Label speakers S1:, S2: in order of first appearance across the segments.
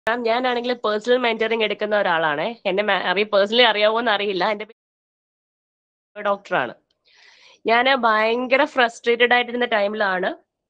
S1: മാം ഞാനാണെങ്കിൽ personal mentoring എടുക്കുന്ന ഒരാളാണ് എന്നെ മാ- അറിയ പേഴ്സണലി അറിയാവോ എന്ന് അറിയില്ല എന്റെ ഡോക്ടറാണ് ഞാൻ ഭയങ്കര ഫ്രസ്ട്രേറ്റഡ് ആയിട്ടിരുന്ന ടൈമിലാണ്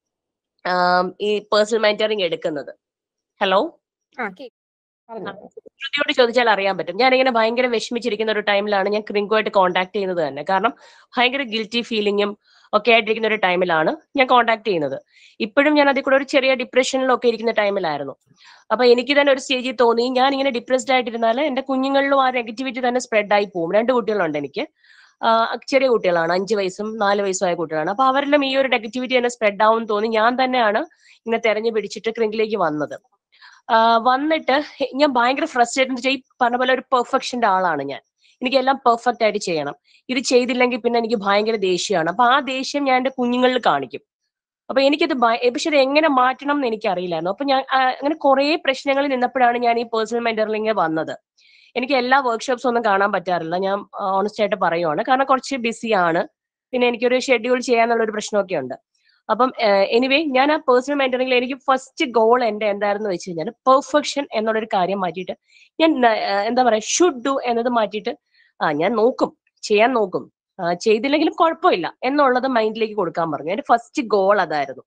S1: ഈ പേഴ്സണൽ മെന്ററിങ് എടുക്കുന്നത് ഹലോ
S2: ആ കേക്ക് പറഞ്ഞോ
S1: ശ്രുതിയോട് ചോദിച്ചാൽ അറിയാൻ പറ്റും ഞാനിങ്ങനെ ഭയങ്കര വിഷമിച്ചിരിക്കുന്ന ഒരു ടൈമിലാണ് ഞാൻ ക്രിങ്കുമായിട്ട് കോൺടാക്ട് ചെയ്യുന്നത് തന്നെ കാരണം ഭയങ്കര ഗിൽറ്റി ഫീലിങ്ങും ഒക്കെ ആയിട്ടിരിക്കുന്ന ഒരു ടൈമിലാണ് ഞാൻ കോൺടാക്ട് ചെയ്യുന്നത് ഇപ്പോഴും ഞാൻ അതിൽ കൂടെ ഒരു ചെറിയ ഡിപ്രഷനിലൊക്കെ ഇരിക്കുന്ന ടൈമിലായിരുന്നു അപ്പൊ എനിക്ക് തന്നെ ഒരു സ്റ്റേജിൽ തോന്നി ഞാൻ ഇങ്ങനെ ഡിപ്രസ്ഡ് ആയിട്ടിരുന്നാൽ എന്റെ കുഞ്ഞുങ്ങളിലും ആ നെഗറ്റിവിറ്റി തന്നെ സ്പ്രെഡ് ആയി പോകും രണ്ട് കുട്ടികളുണ്ട് എനിക്ക് ആ, ചെറിയ കുട്ടികളാണ് അഞ്ച് വയസ്സും നാല് വയസ്സും ആയ കുട്ടികളാണ് അപ്പൊ അവരെല്ലാം ഈ ഒരു നെഗറ്റിവിറ്റി തന്നെ സ്പ്രെഡ് ആവും തോന്നി ഞാൻ തന്നെയാണ് ഇങ്ങനെ തെരഞ്ഞു പിടിച്ചിട്ട് ക്രിങ്കിലേക്ക് വന്നത് ആ, വന്നിട്ട് ഞാൻ ഭയങ്കര ഫ്രസ്ട്രേറ്റ് എന്ന് വെച്ചാൽ ഈ പറഞ്ഞ പോലെ ഒരു പെർഫെക്ഷന്റെ ആളാണ് ഞാൻ എനിക്ക് എല്ലാം പെർഫെക്റ്റ് ആയിട്ട് ചെയ്യണം ഇത് ചെയ്തില്ലെങ്കിൽ പിന്നെ എനിക്ക് ഭയങ്കര ദേഷ്യമാണ് അപ്പൊ ആ ദേഷ്യം ഞാൻ എന്റെ കുഞ്ഞുങ്ങളിൽ കാണിക്കും അപ്പൊ എനിക്കത് ഭയ- പക്ഷെ ഇത് എങ്ങനെ മാറ്റണം എന്ന് എനിക്ക് അറിയില്ലായിരുന്നു അപ്പൊ ഞാൻ ആ, അങ്ങനെ കുറെ പ്രശ്നങ്ങളിൽ നിന്നപ്പോഴാണ് ഞാൻ ഈ പേഴ്സണൽ മെന്ററിംഗ് വന്നത് എനിക്ക് എല്ലാ വർക്ക്ഷോപ്സും ഒന്നും കാണാൻ പറ്റാറില്ല ഞാൻ ഓണസ്റ്റ് ആയിട്ട് പറയുവാണ് കാരണം കുറച്ച് ബിസിയാണ് പിന്നെ എനിക്കൊരു ഷെഡ്യൂൾ ചെയ്യാന്നുള്ള ഒരു പ്രശ്നമൊക്കെ ഉണ്ട് അപ്പം എനിവേ ഞാൻ ആ പേഴ്സണൽ മെന്ററിംഗിൽ എനിക്ക് ഫസ്റ്റ് ഗോൾ എന്റെ എന്തായിരുന്നു വെച്ച് കഴിഞ്ഞാൽ പെർഫെക്ഷൻ എന്നുള്ളൊരു കാര്യം മാറ്റിയിട്ട് ഞാൻ ന- ആ, എന്താ പറയാ ഷുഡ് ഡു എന്നത് മാറ്റിയിട്ട് ആ ഞാൻ നോക്കും ചെയ്യാൻ നോക്കും ആ, ചെയ്തില്ലെങ്കിലും കുഴപ്പമില്ല എന്നുള്ളത് മൈൻഡിലേക്ക് കൊടുക്കാൻ പറഞ്ഞു എന്റെ ഫസ്റ്റ് ഗോൾ അതായിരുന്നു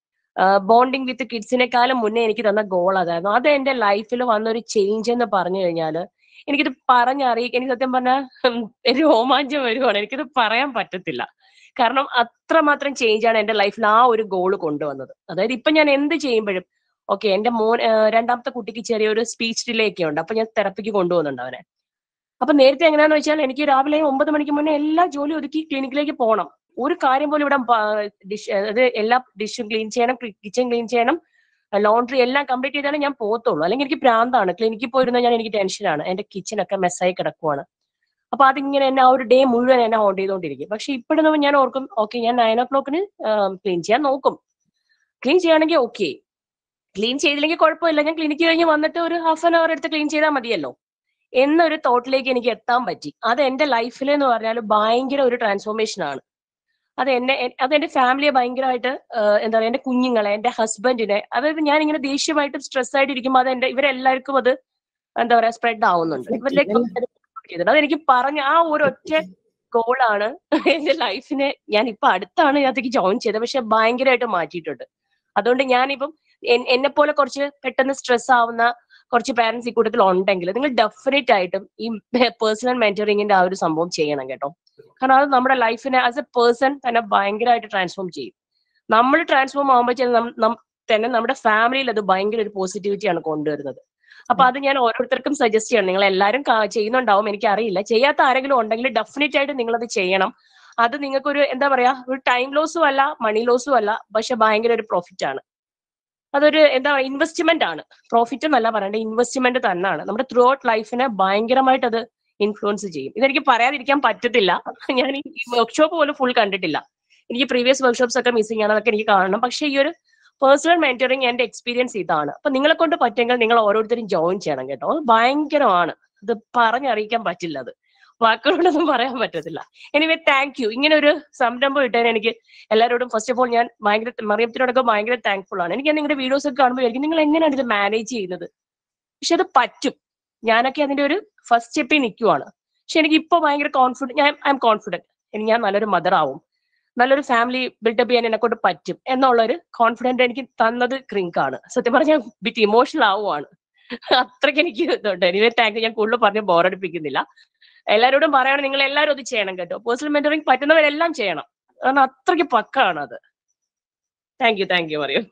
S1: ബോണ്ടിങ് വിത്ത് കിഡ്സിനെക്കാളും മുന്നേ എനിക്ക് തന്ന ഗോൾ അതായിരുന്നു അത് എന്റെ ലൈഫിൽ വന്നൊരു ചേഞ്ച് എന്ന് പറഞ്ഞു കഴിഞ്ഞാല് എനിക്കിത് പറഞ്ഞറിയിക്കാൻ എനിക്ക് സത്യം പറഞ്ഞാൽ രോമാഞ്ചം വരുവാണ് എനിക്കിത് പറയാൻ പറ്റത്തില്ല കാരണം അത്രമാത്രം ചേഞ്ച് ആണ് എന്റെ ലൈഫിൽ ആ ഒരു ഗോൾ കൊണ്ടുവന്നത് അതായത് ഇപ്പൊ ഞാൻ എന്ത് ചെയ്യുമ്പോഴും ഓക്കെ എന്റെ മോൻ ആ, രണ്ടാമത്തെ കുട്ടിക്ക് ചെറിയൊരു സ്പീച്ച് ഡിലേ ഒക്കെ ഉണ്ട് അപ്പൊ ഞാൻ തെറപ്പിക്ക് കൊണ്ടുപോകുന്നുണ്ട് അവനെ അപ്പൊ നേരത്തെ എങ്ങനെയാന്ന് വെച്ചാൽ എനിക്ക് രാവിലെ ഒമ്പത് മണിക്ക് മുന്നേ എല്ലാ ജോലി ഒതുക്കി ക്ലിനിക്കിലേക്ക് പോകണം ഒരു കാര്യം പോലും ഇവിടെ ഡിഷ് അത് എല്ലാ ഡിഷും ക്ലീൻ ചെയ്യണം കിച്ചൺ ക്ലീൻ ചെയ്യണം ലോണ്ടറി എല്ലാം കംപ്ലീറ്റ് ചെയ്താലേ ഞാൻ പോകത്തുള്ളൂ അല്ലെങ്കിൽ എനിക്ക് പ്രാന്താണ് ക്ലിനിക്കിൽ പോയിരുന്നാൽ ഞാൻ എനിക്ക് ടെൻഷനാണ് എന്റെ കിച്ചണൊക്കെ മെസ്സായി കിടക്കുവാണ് അപ്പൊ അതിങ്ങനെ എന്നെ ആ ഒരു ഡേ മുഴുവൻ എന്നെ ഹോണ്ട് ചെയ്തുകൊണ്ടിരിക്കും പക്ഷെ ഇപ്പോഴും ഞാൻ ഓർക്കും ഓക്കെ ഞാൻ നയൻ ഓ ക്ലോക്കിന് ക്ലീൻ ചെയ്യാൻ നോക്കും ക്ലീൻ ചെയ്യുകയാണെങ്കിൽ ഓക്കെ ക്ലീൻ ചെയ്തില്ലെങ്കിൽ കുഴപ്പമില്ല ഞാൻ ക്ലിനിക്ക് കഴിഞ്ഞ് വന്നിട്ട് ഒരു ഹാഫ് ആൻ അവർ എടുത്ത് ക്ലീൻ ചെയ്താൽ മതിയല്ലോ എന്നൊരു തോട്ടിലേക്ക് എനിക്ക് എത്താൻ പറ്റി അത് എന്റെ ലൈഫിൽ എന്ന് പറഞ്ഞാൽ ഭയങ്കര ഒരു ട്രാൻസ്ഫോർമേഷൻ ആണ് അത് എന്നെ എ- അത് എന്റെ ഫാമിലിയെ ഭയങ്കരമായിട്ട് ആഹ് എന്താ പറയാ എന്റെ കുഞ്ഞുങ്ങളെ എന്റെ ഹസ്ബൻഡിനെ അതായത് ഞാൻ ഇങ്ങനെ ദേഷ്യമായിട്ട് സ്ട്രെസ് ആയിട്ട് ഇരിക്കുമ്പോൾ അത് എന്റെ ഇവരെല്ലാവർക്കും അത് എന്താ പറയാ സ്പ്രെഡ് ആവുന്നുണ്ട്
S2: Reflect
S1: ഇവരിലേക്ക് ചെയ്തിട്ടുണ്ട് അതെനിക്ക് പറഞ്ഞ ആ ഒരു ഒറ്റ ഗോളാണ് എന്റെ ലൈഫിനെ ഞാൻ ഇപ്പൊ അടുത്താണ് ഇതിനകത്തേക്ക് ജോയിൻ ചെയ്തത് പക്ഷെ ഭയങ്കരമായിട്ട് മാറ്റിയിട്ടുണ്ട് അതുകൊണ്ട് ഞാനിപ്പം എന്നെ പോലെ കുറച്ച് പെട്ടെന്ന് സ്ട്രെസ് ആവുന്ന കുറച്ച് പാരന്റ്സ് ഈ കൂട്ടത്തിൽ ഉണ്ടെങ്കിൽ നിങ്ങൾ ഡെഫിനറ്റ് ആയിട്ടും ഈ പേഴ്സണൽ മെന്ററിങ്ങിന്റെ ആ ഒരു സംഭവം ചെയ്യണം കേട്ടോ കാരണം അത് നമ്മുടെ ലൈഫിനെ ആസ് എ പേഴ്സൺ തന്നെ ഭയങ്കരമായിട്ട് ട്രാൻസ്ഫോം ചെയ്യും നമ്മൾ ട്രാൻസ്ഫോം ആകുമ്പോൾ തന്നെ നമ്മുടെ ഫാമിലിയിൽ അത് ഭയങ്കര ഒരു പോസിറ്റിവിറ്റിയാണ് കൊണ്ടുവരുന്നത് അപ്പൊ അത് ഞാൻ ഓരോരുത്തർക്കും സജസ്റ്റ് ചെയ്യണം നിങ്ങൾ എല്ലാവരും കാ- ചെയ്യുന്നുണ്ടാവും എനിക്ക് അറിയില്ല ചെയ്യാത്ത ആരെങ്കിലും ഉണ്ടെങ്കിൽ ഡെഫിനറ്റ് ആയിട്ട് നിങ്ങൾ അത് ചെയ്യണം അത് നിങ്ങൾക്കൊരു എന്താ പറയാ ഒരു ടൈം ലോസും അല്ല മണി ലോസും അല്ല പക്ഷെ ഭയങ്കര ഒരു പ്രോഫിറ്റ് ആണ് അതൊരു എന്താ ഇൻവെസ്റ്റ്മെന്റ് ആണ് പ്രോഫിറ്റ് എന്നല്ല പറയേണ്ടത് ഇൻവെസ്റ്റ്മെന്റ് തന്നെയാണ് നമ്മുടെ ത്രൂ ഔട്ട് ലൈഫിനെ ഭയങ്കരമായിട്ട് അത് ഇൻഫ്ലുവൻസ് ചെയ്യും ഇതെനിക്ക് പറയാതിരിക്കാൻ പറ്റത്തില്ല ഞാൻ ഈ വർക്ക്ഷോപ്പ് പോലും ഫുൾ കണ്ടിട്ടില്ല എനിക്ക് പ്രീവിയസ് വർക്ക്ഷോപ്സ് ഒക്കെ മിസ്സിംഗ് ആണ് അതൊക്കെ എനിക്ക് കാണണം പക്ഷെ ഈ ഒരു പേഴ്സണൽ മെന്ററിങ് എന്റെ എക്സ്പീരിയൻസ് ഇതാണ് അപ്പൊ നിങ്ങളെ കൊണ്ട് പറ്റുമെങ്കിൽ നിങ്ങൾ ഓരോരുത്തരും ജോയിൻ ചെയ്യണം കേട്ടോ അത് ഭയങ്കരമാണ് അത് പറഞ്ഞറിയിക്കാൻ പറ്റില്ല അത് വാക്കുകളൊന്നും പറയാൻ പറ്റത്തില്ല എനിവേ താങ്ക് യു ഇങ്ങനെ ഒരു സംരംഭം ഇട്ടതിന് എനിക്ക് എല്ലാവരോടും ഫസ്റ്റ് ഓഫ് ഓൾ ഞാൻ ഭയങ്കര മറിയത്തിനോടൊക്കെ ഭയങ്കര താങ്ക്ഫുൾ ആണ് എനിക്ക് നിങ്ങളുടെ വീഡിയോസ് ഒക്കെ കാണുമ്പോൾ വിചാരിക്കും നിങ്ങൾ എങ്ങനെയാണ് ഇത് മാനേജ് ചെയ്യുന്നത് പക്ഷെ അത് പറ്റും ഞാനൊക്കെ അതിന്റെ ഒരു ഫസ്റ്റ് സ്റ്റെപ്പിൽ നിൽക്കുവാണ് പക്ഷെ എനിക്ക് ഇപ്പൊ ഭയങ്കര കോൺഫിഡൻറ്റ് ഞാൻ ഐ എം കോൺഫിഡന്റ് എനിക്ക് ഞാൻ നല്ലൊരു മദർ ആവും നല്ലൊരു ഫാമിലി ബിൽഡപ്പ് ചെയ്യാൻ എന്നെ കൊണ്ട് പറ്റും എന്നുള്ളൊരു കോൺഫിഡന്റ് എനിക്ക് തന്നത് ക്രിങ്ക് ആണ് സത്യം പറഞ്ഞാൽ ബിറ്റ് ഇമോഷണൽ ആവുകയാണ് അത്രയ്ക്ക് എനിക്ക് ഇതുണ്ട് എനിവേ താങ്ക് ഞാൻ കൂടുതൽ പറഞ്ഞ് ബോറടിപ്പിക്കുന്നില്ല എല്ലാവരോടും പറയണം നിങ്ങൾ എല്ലാവരും അത് ചെയ്യണം കേട്ടോ പേഴ്സണൽ മെന്ററിങ് പറ്റുന്നവരെല്ലാം ചെയ്യണം കാരണം അത്രയ്ക്ക് പക്കാണ് അത് താങ്ക് യു താങ്ക് യു പറയൂ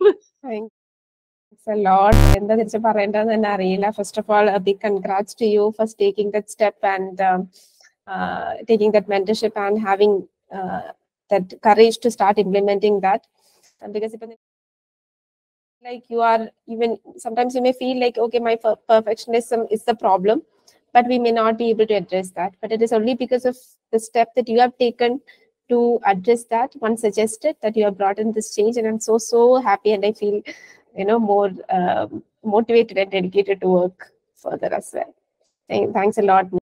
S2: Thanks a lot. എന്താ തിരിച്ച് പറയേണ്ടതെന്ന് തന്നെ അറിയില്ല first of all big congrats to you for taking that step and taking that mentorship and having that courage to start implementing that because ഇപ്പം like you are even sometimes you may feel like okay my per- perfectionism is the problem but we may not be able to address that but it is only because of the step that you have taken to address that one suggested that you have brought in this change and i'm so so happy and i feel you know more um, motivated and dedicated to work further as well Thank- thanks a lot